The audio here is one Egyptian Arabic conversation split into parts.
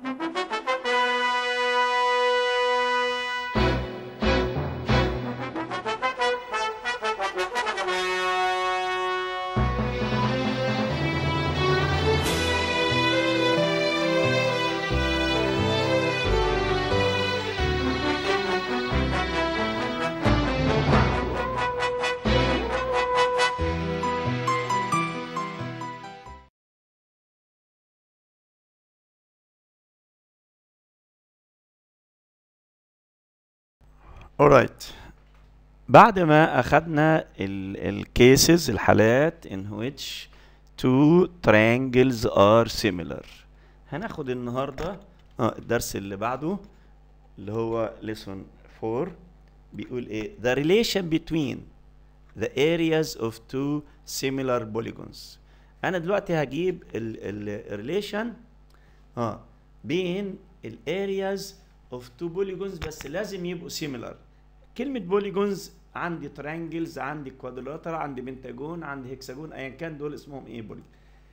alright بعد ما اخدنا الكيسز الحالات in which two triangles are similar هناخد النهارده اه الدرس اللي بعده اللي هو lesson 4 بيقول ايه the relation between the areas of two similar polygons انا دلوقتي هجيب الريليشن اه بين الارياز اوف تو بوليجونز بس لازم يبقوا سيميلار كلمة بوليجونز عندي ترانجلز عندي كوادراتر عندي بنتاجون عندي هيكساجون ايا كان دول اسمهم ايه بوليجون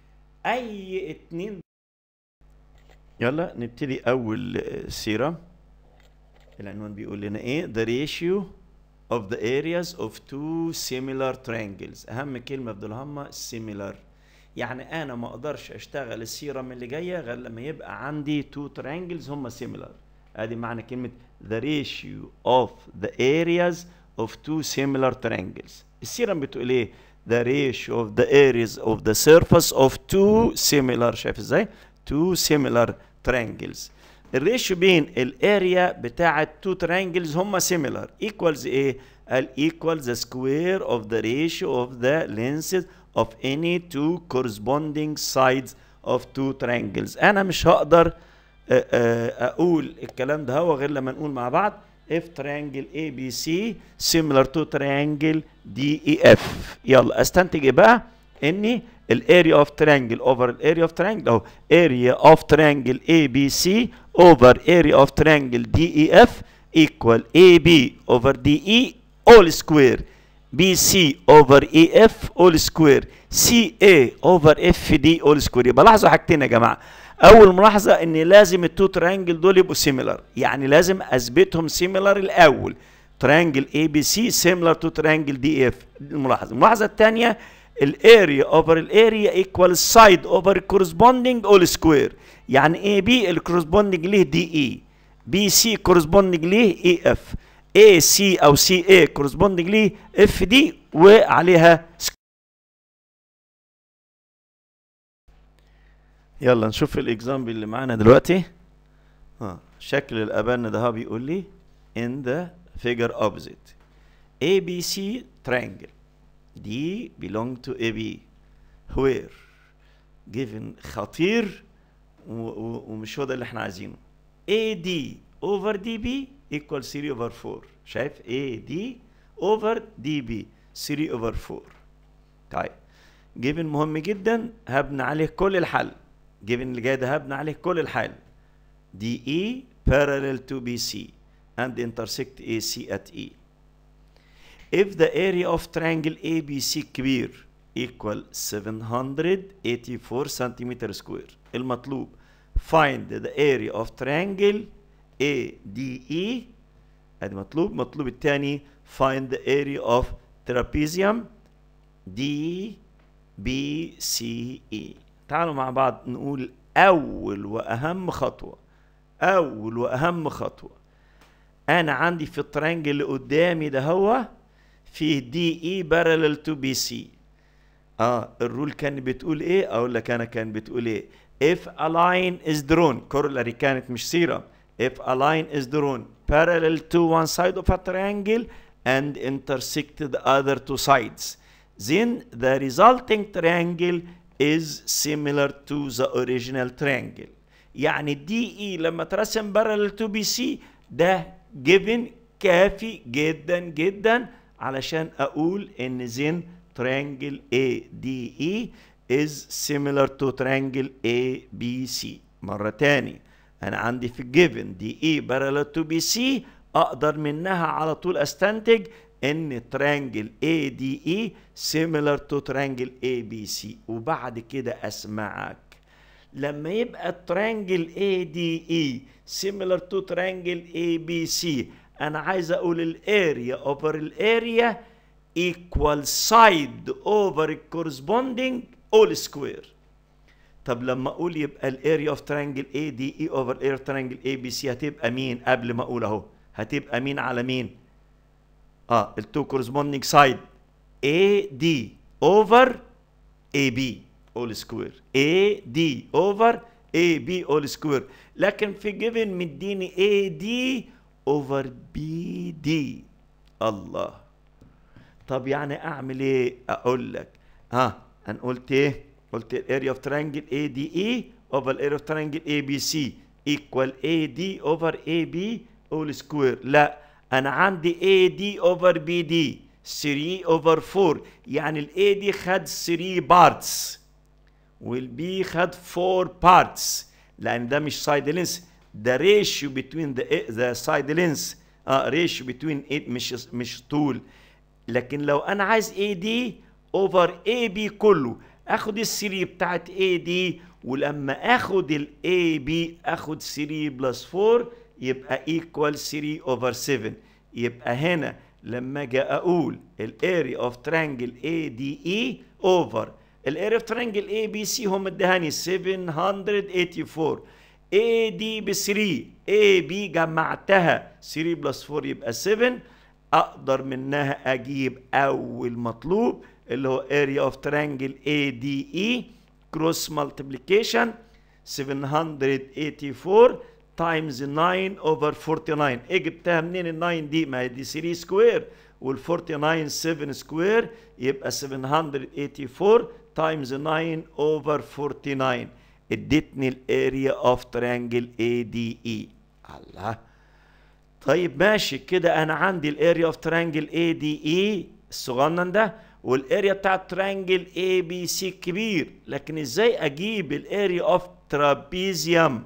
اي اتنين يلا نبتدي اول سيرة العنوان بيقول لنا ايه the ratio of the areas of two similar triangles اهم كلمة في دول هما similar يعني انا ما اقدرش اشتغل السيرة من اللي جاية غير لما يبقى عندي two triangles هما similar ادي معنى كلمة the ratio of the areas of two similar triangles السيرم بتقول ايه the ratio of the areas of the surface of two similar شايف ازاي two similar triangles الريشيو بين الاريا بتاعة two triangles هما similar equals ايه قال equals the square of the ratio of the lengths of any two corresponding sides of two triangles انا مش هقدر اقول الكلام ده هو غير لما نقول مع بعض if triangle ABC similar to triangle DEF يلا استنتج ايه بقى ان الاريا اوف تريانجل اوفر الاريا اوف تريانجل اهو اريا اوف تريانجل ABC اوفر اريا اوف تريانجل DEF equal AB over DE all square BC over EF all square CA over FD all square يبقى لاحظوا حاجتين يا جماعه اول ملاحظه ان لازم التو تريانجل دول يبقوا سيميلر يعني لازم اثبتهم سيميلر الاول تريانجل اي بي سي سيميلر تو تريانجل دي اف الملاحظه الملاحظه الثانيه الاريا اوفر الاريا ايكوال سايد اوفر كورسبوندينج اول سكوير يعني اي بي الكورسبوندينج ليه دي اي بي سي كورسبوندينج ليه اي اف اي سي او سي اي كورسبوندينج ليه اف دي وعليها سكوير يلا نشوف الاكزامبل اللي معانا دلوقتي اه شكل الابان ده بيقول لي in the figure opposite ABC triangle D belong to AB where given خطير ومش هو ده اللي احنا عايزينه AD over DB equal 3 over 4 شايف AD over DB 3 over 4 طيب given مهم جدا هبني عليه كل الحل given اللي جاي ده هبني عليه كل الحال DE parallel to BC and intersect AC at E. If the area of triangle ABC كبير equal 784 centimeter square المطلوب find the area of triangle ADE ادي مطلوب مطلوب الثاني find the area of trapezium DBCE تعالوا مع بعض نقول أول وأهم خطوة أول وأهم خطوة أنا عندي في الترينجل اللي قدامي ده هو فيه دي إي بارلل تو بي سي اه الرول كان بتقول ايه اقول لك انا كان بتقول ايه if a line is drawn corollary كانت مش سيرة if a line is drawn parallel to one side of a triangle and intersect the other two sides then the resulting triangle is similar to the original triangle يعني الدي اي لما ترسم parallel to بي سي ده given كافي جدا جدا علشان اقول ان زين triangle ADE is similar to triangle ABC مرة تاني أنا عندي في given DE parallel to BC أقدر منها على طول أستنتج إن triangle ADE similar to triangle ABC وبعد كده أسمعك لما يبقى الترانجل اي دي اي similar to triangle اي بي سي انا عايز اقول الاريا اوفر الاريا equal side over corresponding all square طب لما اقول يبقى الاريا اوف ترانجل اي دي اي اوفر الاريا اوف ترانجل اي بي سي هتبقى مين قبل ما اقول اهو هتبقى مين على مين اه التو كورسبوندينج سايد اي دي اوفر اي بي اول سكوير اي دي اوفر اي بي اول سكوير لكن في جيفن مديني اي دي اوفر بي دي الله طب يعني اعمل ايه اقول لك ها انا قلت ايه قلت الاريا اوف ترانجل اي دي اي اوفر الاريا اوف ترانجل اي بي سي ايكوال اي دي اوفر اي بي اول سكوير لا انا عندي اي دي اوفر بي دي 3 اوفر 4 يعني الاي دي خد 3 بارتس والبي خد 4 بارتس لان ده مش سايد لينس ده ريشيو بتوين ذا ذا سايد لينس اه ريشيو بتوين مش مش طول لكن لو انا عايز اي دي اوفر اي بي كله اخد ال 3 بتاعت اي دي ولما اخد الاي بي اخد 3 بلس 4 يبقى ايكوال 3 اوفر 7 يبقى هنا لما اجي اقول الاريا اوف ترانجل اي دي اي اوفر الاريا اوف ترانجل اي بي سي هم ادهاني 784 اي دي ب 3 اي بي جمعتها 3 بلس 4 يبقى 7 اقدر منها اجيب اول مطلوب اللي هو area of triangle ADE cross multiplication 784 times 9 over 49 ايه جبتها منين ال 9 دي ما هي دي 3 سكوير وال 49 7 سكوير يبقى 784 times 9 over 49 ادتني الاريا اوف تريانجل اي دي اي الله طيب ماشي كده انا عندي الاريا اوف تريانجل اي دي اي الصغنن ده والاريا بتاع التريانجل اي بي سي كبير لكن ازاي اجيب الاريا اوف ترابيزيوم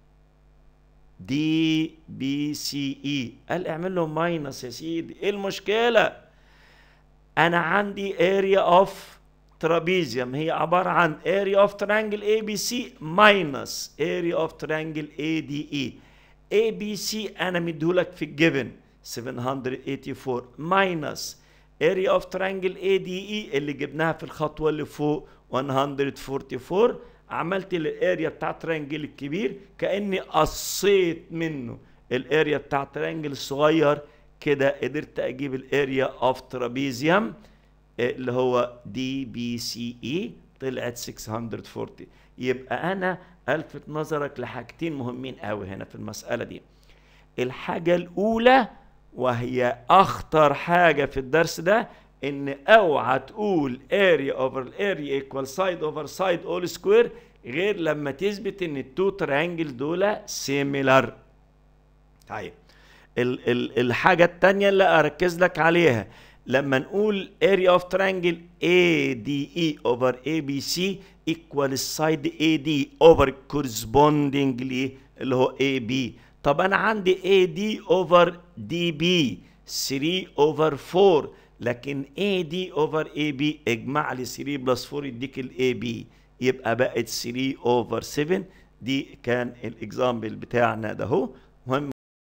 دي بي سي اي قال اعمل له ماينس يا سيدي ايه المشكله انا عندي اريا اوف ترابيزيوم هي عباره عن اريا اوف تريانجل اي بي سي ماينس اريا اوف تريانجل اي دي اي اي بي سي انا مديهولك في الجيفن 784 ماينس اريا اوف تريانجل اي دي اي اللي جبناها في الخطوه اللي فوق 144 عملت الاريا بتاع التريانجل الكبير كاني قصيت منه الاريا بتاع التريانجل الصغير كده قدرت اجيب الاريا اوف ترابيزيوم اللي هو دي بي سي اي طلعت 640 يبقى انا الفت نظرك لحاجتين مهمين قوي هنا في المساله دي الحاجه الاولى وهي اخطر حاجه في الدرس ده ان اوعى تقول اريا اوفر اريا ايكوال سايد اوفر سايد اول سكوير غير لما تثبت ان التو تريانجل دول سيميلر طيب ال ال الحاجه الثانيه اللي اركز لك عليها لما نقول area of triangle ADE over ABC equal side AD over correspondingly اللي هو AB طب انا عندي AD over DB 3 over 4 لكن AD over AB اجمع لي 3 بلس 4 يديك ال AB يبقى بقت 3 over 7 دي كان الاكزامبل بتاعنا ده هو مهم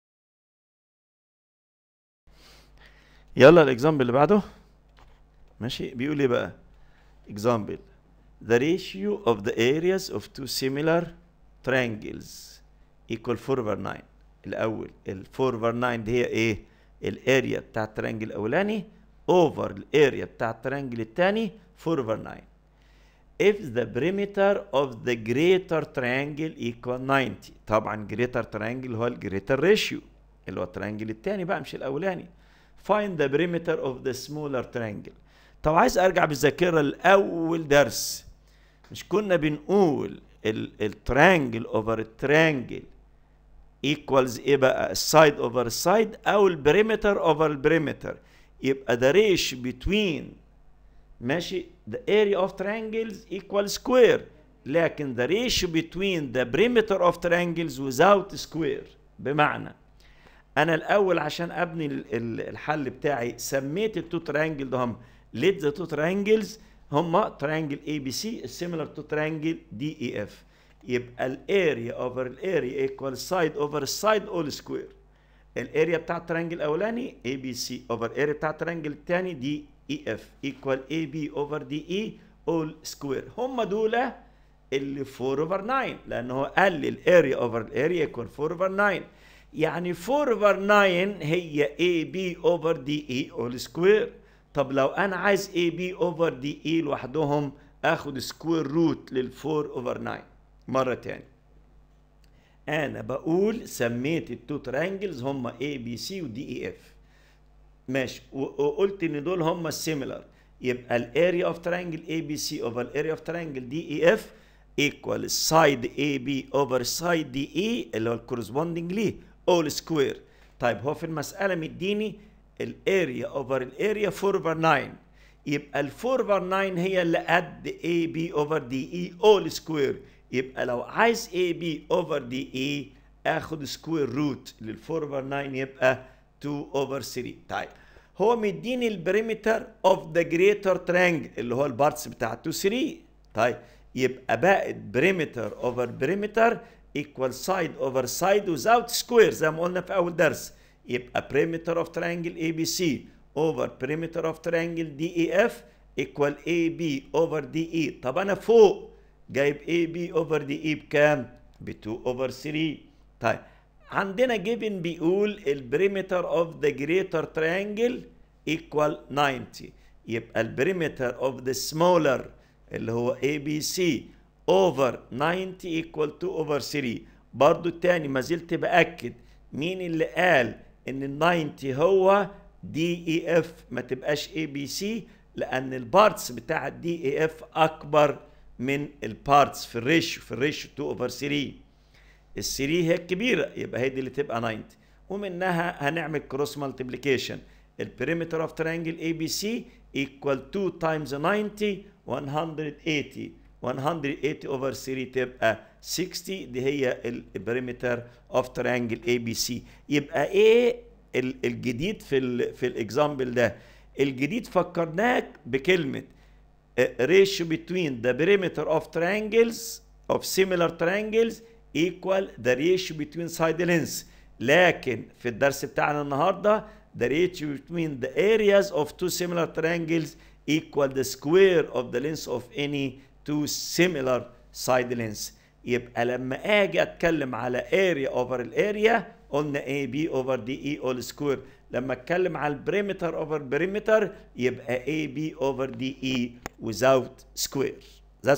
يلا الاكزامبل اللي بعده ماشي بيقول ايه بقى example the ratio of the areas of two similar triangles equal 4 over 9 الاول ال 4 over 9 دي هي ايه الاريا بتاع الترينجل الاولاني over الاريا بتاع الترينجل الثاني 4 over 9 if the perimeter of the greater triangle equal 90 طبعا greater triangle هو الجريتر ريشيو اللي هو الترينجل الثاني بقى مش الاولاني find the perimeter of the smaller triangle طب عايز ارجع بالذاكره لاول درس مش كنا بنقول التريانجل اوفر التريانجل equals ايه بقى السايد اوفر السايد او البريمتر اوفر البريمتر يبقى the ratio between ماشي the area of triangles equal square لكن the ratio between the perimeter of triangles without square بمعنى انا الاول عشان ابني الحل بتاعي سميت التو تريانجل ده هم let the two triangles هما triangle ABC similar to triangle DEF يبقى الاريا اوفر الاريا ايكوال سايد اوفر السايد اول سكوير الاريا بتاع الترانجل الاولاني اي بي سي اوفر الاريا بتاع الترانجل الثاني دي اي اف ايكوال اي بي اوفر دي اي اول سكوير هم دول اللي 4 اوفر 9 لان هو قال لي الاريا اوفر الاريا ايكوال 4 اوفر 9 يعني 4 اوفر 9 هي اي بي اوفر دي اي اول سكوير طب لو انا عايز اي بي اوفر دي اي لوحدهم اخد سكوير روت لل 4 اوفر 9 مره تاني انا بقول سميت التو ترانجلز هم اي بي سي ودي اي اف ماشي وقلت ان دول هم السيميلر يبقى الاريا اوف ترانجل اي بي سي اوفر الاريا اوف ترانجل دي اي اف ايكوال السايد اي بي اوفر السايد دي اي اللي هو الكورسبوندنج ليه اول سكوير طيب هو في المساله مديني الاريا اوفر الاريا 4 اوفر 9 يبقى ال 4 اوفر 9 هي اللي قد اي بي اوفر دي اي اول سكوير يبقى لو عايز اي بي اوفر دي اي اخد سكوير روت لل 4 اوفر 9 يبقى 2 اوفر 3 طيب هو مديني البريمتر اوف ذا جريتر ترانجل اللي هو البارتس بتاع 2 3 طيب يبقى بقت بريمتر اوفر بريمتر ايكوال سايد اوفر سايد وزاوت سكوير زي ما قلنا في اول درس يبقى بريمتر اوف ترانجل اي بي سي اوفر بريمتر اوف ترانجل دي اي اف ايكوال اي بي اوفر دي اي طب انا فوق جايب اي بي اوفر دي اي بكام؟ ب 2 اوفر 3 طيب عندنا جيفن بيقول البريمتر اوف ذا جريتر تريانجل ايكوال 90 يبقى البريمتر اوف ذا سمولر اللي هو اي بي سي اوفر 90 ايكوال 2 اوفر 3 برضو التاني ما زلت باكد مين اللي قال ان ال 90 هو دي اي اف ما تبقاش اي بي سي لان البارتس بتاع الدي اي اف اكبر من البارتس في الريشيو في الريشيو 2 اوفر 3 ال 3 هي الكبيره يبقى هي دي اللي تبقى 90 ومنها هنعمل كروس مالتيبليكيشن البريمتر اوف تريانجل اي بي سي ايكوال 2 تايمز 90 180 180 اوفر 3 تبقى 60 دي هي البريمتر اوف تريانجل اي بي سي يبقى ايه الجديد في ال في الاكزامبل ده الجديد فكرناك بكلمه ratio between the perimeter of triangles of similar triangles equal the ratio between side lengths لكن في الدرس بتاعنا النهارده the ratio between the areas of two similar triangles equal the square of the length of any two similar side lengths يبقى لما اجي اتكلم على area over الاريا قلنا a b over d e all square لما اتكلم على البريمتر اوفر بريمتر يبقى a b over d e without square That's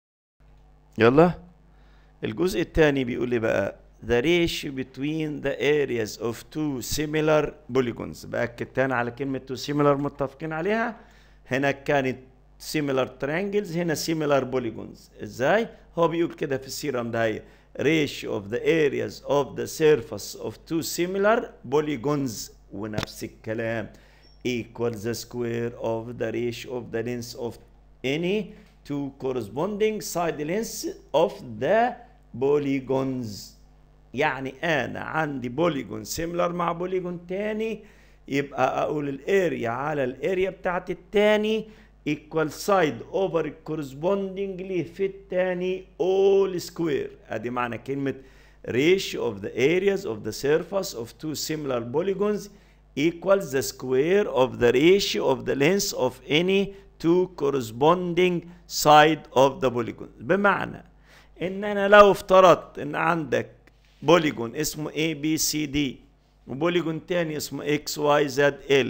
يلا الجزء الثاني بيقول لي بقى the ratio between the areas of two similar polygons بأكد تاني على كلمة two similar متفقين عليها هنا كانت similar triangles هنا similar polygons ازاي؟ هو بيقول كده في السيرم ده هي ratio of the areas of the surface of two similar polygons ونفس الكلام equal the square of the ratio of the length of any two corresponding side lengths of the polygons يعني انا عندي بوليجون سيميلر مع بوليجون تاني يبقى اقول الاريا على الاريا بتاعت التاني equal side over corresponding ليه في التاني all square ادي معنى كلمة ratio of the areas of the surface of two similar polygons equals the square of the ratio of the length of any two corresponding side of the polygon بمعنى ان انا لو افترضت ان عندك بوليجون اسمه A B C D وبوليجون تاني اسمه X Y Z L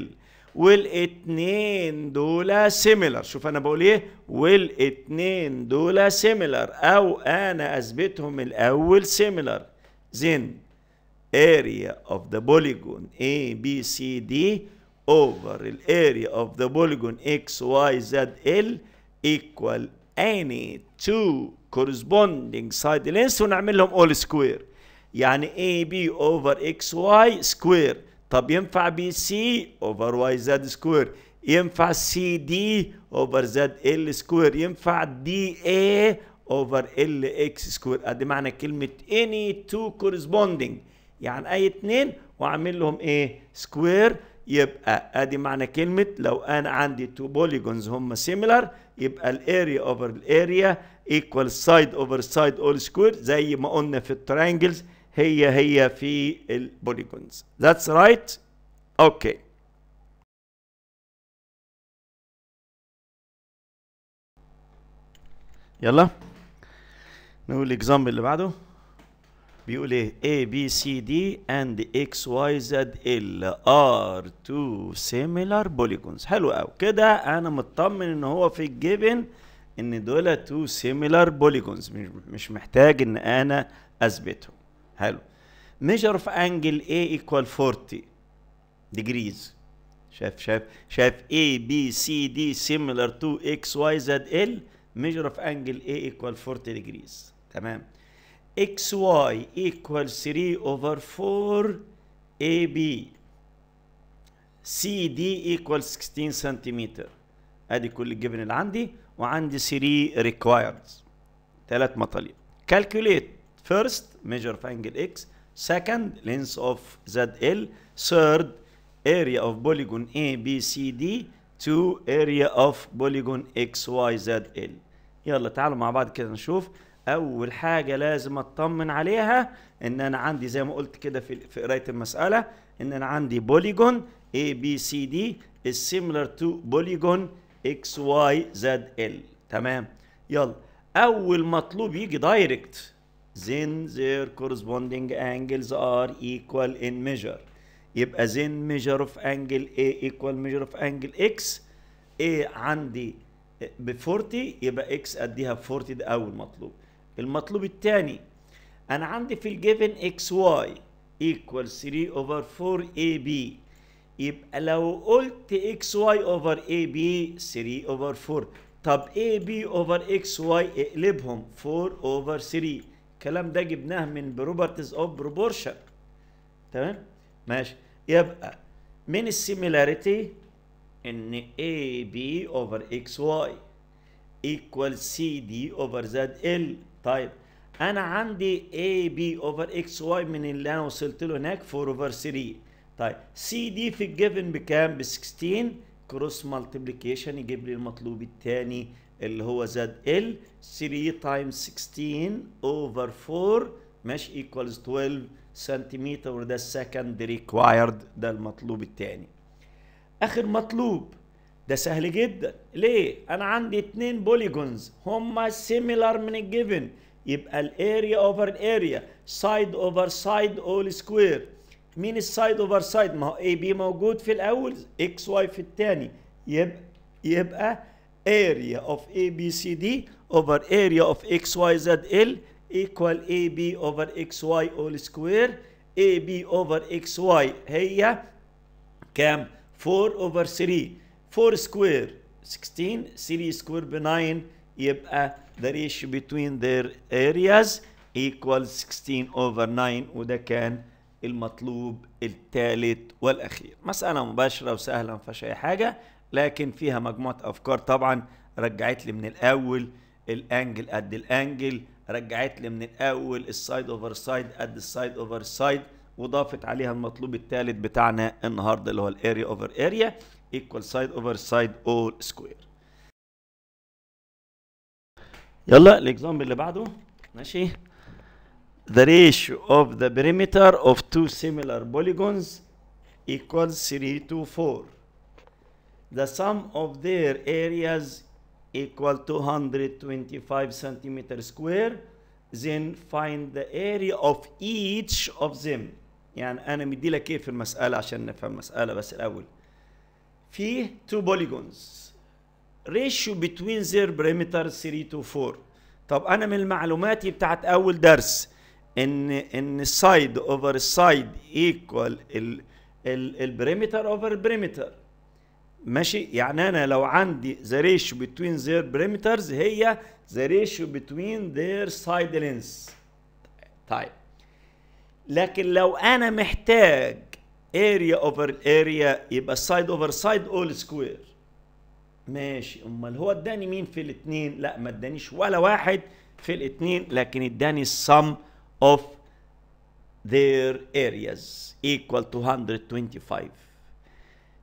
والاتنين دول سيميلر شوف انا بقول ايه والاتنين دول سيميلر او انا اثبتهم الاول سيميلر then area of the polygon A B C D over the area of the polygon X Y Z L equal any two corresponding side lengths ونعمل لهم all square يعني AB over XY square طب ينفع BC over YZ square ينفع CD over ZL square ينفع DA over LX square ادي معنى كلمة any two corresponding يعني اي اتنين واعمل لهم ايه سكوير يبقى ادي معنى كلمه لو انا عندي تو بوليجونز هم سيميلر يبقى الاريا اوفر الاريا ايكوال سايد اوفر سايد اول سكوير زي ما قلنا في الترينجلز هي هي في البوليجونز ذاتس رايت اوكي يلا نقول الاكزامبل اللي بعده بيقول ايه A B C D and X Y Z L are two similar polygons حلو قوي كده انا مطمن ان هو في الجيفن ان دول two similar polygons مش مش محتاج ان انا اثبتهم حلو measure of angle A equal 40 degrees شايف شايف شايف A B C D similar to X Y Z L measure of angle A equal 40 degrees تمام xy equal 3 over 4 AB CD equal 16 سنتيمتر ادي كل الجبن اللي عندي وعندي 3 required ثلاث مطالب calculate first measure of angle x second length of ZL third area of polygon ABCD two area of polygon XYZL يلا تعالوا مع بعض كده نشوف اول حاجه لازم اطمن عليها ان انا عندي زي ما قلت كده في في قرايه المساله ان انا عندي بوليجون A B C D is similar to polygon X Y Z L تمام يلا اول مطلوب يجي دايركت then their corresponding angles are equal in measure يبقى then measure of angle A equal measure of angle X A عندي ب 40 يبقى اكس اديها ب 40 ده اول مطلوب المطلوب الثاني انا عندي في الجيفن اكس واي ايكوال 3 اوفر 4 اي بي يبقى لو قلت اكس واي اوفر اي بي 3 اوفر 4 طب اي بي اوفر اكس واي اقلبهم 4 اوفر 3 الكلام ده جبناه من بروبرتيز اوف بروبورشن تمام ماشي يبقى من السيميلاريتي ان اي بي اوفر اكس واي ايكوال سي دي اوفر زد ال طيب انا عندي اي بي اوفر اكس واي من اللي انا وصلت له هناك 4 اوفر 3 طيب سي دي في الجيفن بكام ب 16 كروس مالتيبليكيشن يجيب لي المطلوب الثاني اللي هو زد ال 3 تايمز 16 اوفر 4 ماشي ايكوالز 12 سنتيمتر وده السكند ريكوايرد ده المطلوب الثاني اخر مطلوب ده سهل جدا ليه انا عندي اتنين بوليجونز هما سيميلار من الجيفن يبقى الاريا اوفر الاريا سايد اوفر سايد اول سكوير مين السايد اوفر سايد ما هو اي بي موجود في الاول اكس واي في الثاني يبقى يبقى area of ABCD over area of XYZL equal AB over XY all square AB over XY هي كام 4 over 3 4 square 16 3 square ب 9 يبقى the ratio between their areas equals 16 over 9 وده كان المطلوب الثالث والاخير مساله مباشره وسهله ما فيهاش اي حاجه لكن فيها مجموعه افكار طبعا رجعت لي من الاول الانجل قد الانجل رجعت لي من الاول السايد اوفر سايد قد السايد اوفر سايد وضافت عليها المطلوب الثالث بتاعنا النهارده اللي هو الاريا اوفر اريا equal side over side all square يلا الاكزامبل اللي بعده ماشي the ratio of the perimeter of two similar polygons equals 3 to 4 the sum of their areas equal 225 centimeter square then find the area of each of them يعني انا مدي لك ايه في المساله عشان نفهم المساله بس الاول فيه two polygons ratio between their perimeter 3 to 4 طب انا من المعلومات بتاعت اول درس ان ان السايد اوفر السايد ايكوال البريمتر اوفر البريمتر ماشي يعني انا لو عندي the ratio between their perimeters هي the ratio between their side lengths طيب لكن لو انا محتاج area over area يبقى side over side all square ماشي امال هو اداني مين في الاثنين لا ما ادانيش ولا واحد في الاثنين لكن اداني sum of their areas equal to 125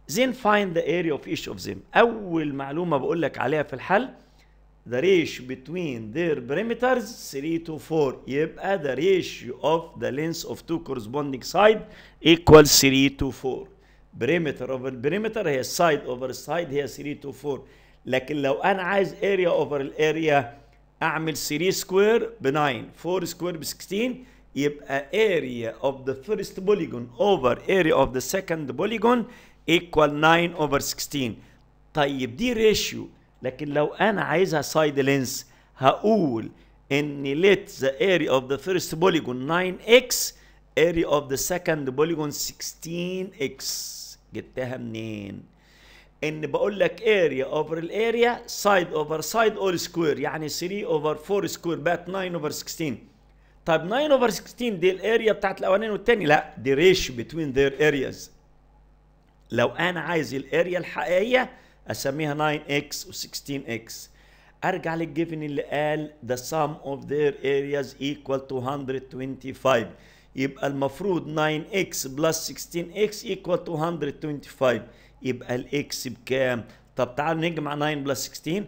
then find the area of each of them اول معلومه بقول لك عليها في الحل the ratio between their perimeters 3 to 4 يبقى the ratio of the length of two corresponding side equals 3 to 4 perimeter over perimeter هي side over side هي 3 to 4 لكن لو انا عايز area over الاريا اعمل 3 سكوير ب 9 4 سكوير ب 16 يبقى area of the first polygon over area of the second polygon equal 9 over 16 طيب دي ريشيو لكن لو انا عايزها سايد لينس هقول ان let the area of the first polygon 9x area of the second polygon 16x جبتها منين ان بقول لك area over الاريا side over side all square يعني 3 over 4 square بقت 9 over 16 طيب 9 over 16 دي الاريا بتاعت الاولاني والتاني لا دي ريش between their areas لو انا عايز الاريا الحقيقيه اسميها 9x و16x ارجع للجيفن اللي قال the sum of their areas equal to 125 يبقى المفروض 9x plus 16x equal to 125 يبقى الاكس بكام؟ طب تعالوا نجمع 9 بلس 16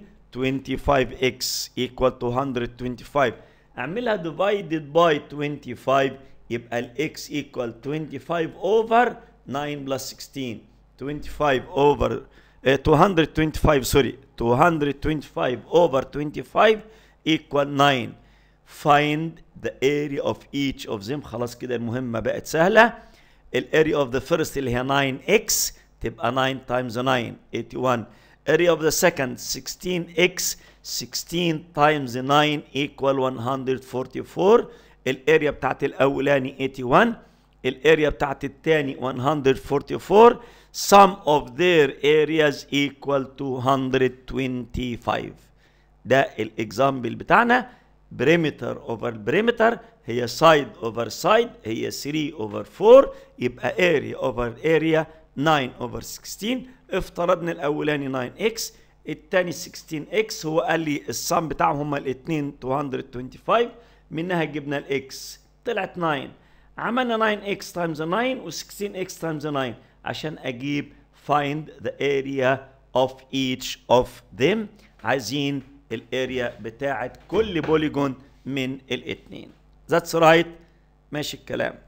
25x equal to 125 اعملها divided by 25 يبقى الاكس equal 25 over 9 plus 16 25 over uh, 225 sorry 225 over 25 equal 9 find the area of each of them خلاص كده المهمة بقت سهلة الاريا of the first اللي هي 9x تبقى 9 times 9 81 area of the second 16x 16 times 9 equal 144 الاريا بتاعت الاولاني 81 الاريا بتاعت الثاني 144 sum of their areas equal to 125 ده الاكزامبل بتاعنا بريمتر اوفر بريمتر هي سايد اوفر سايد هي 3 اوفر 4 يبقى اريا اوفر اريا 9 اوفر 16 افترضنا الاولاني 9x الثاني 16x هو قال لي السم بتاعهم هما الاثنين 225 منها جبنا الاكس طلعت 9 عملنا 9x times 9 و 16x times 9 عشان اجيب find the area of each of them عايزين الاريا بتاعت كل بوليجون من الاثنين That's right ماشي الكلام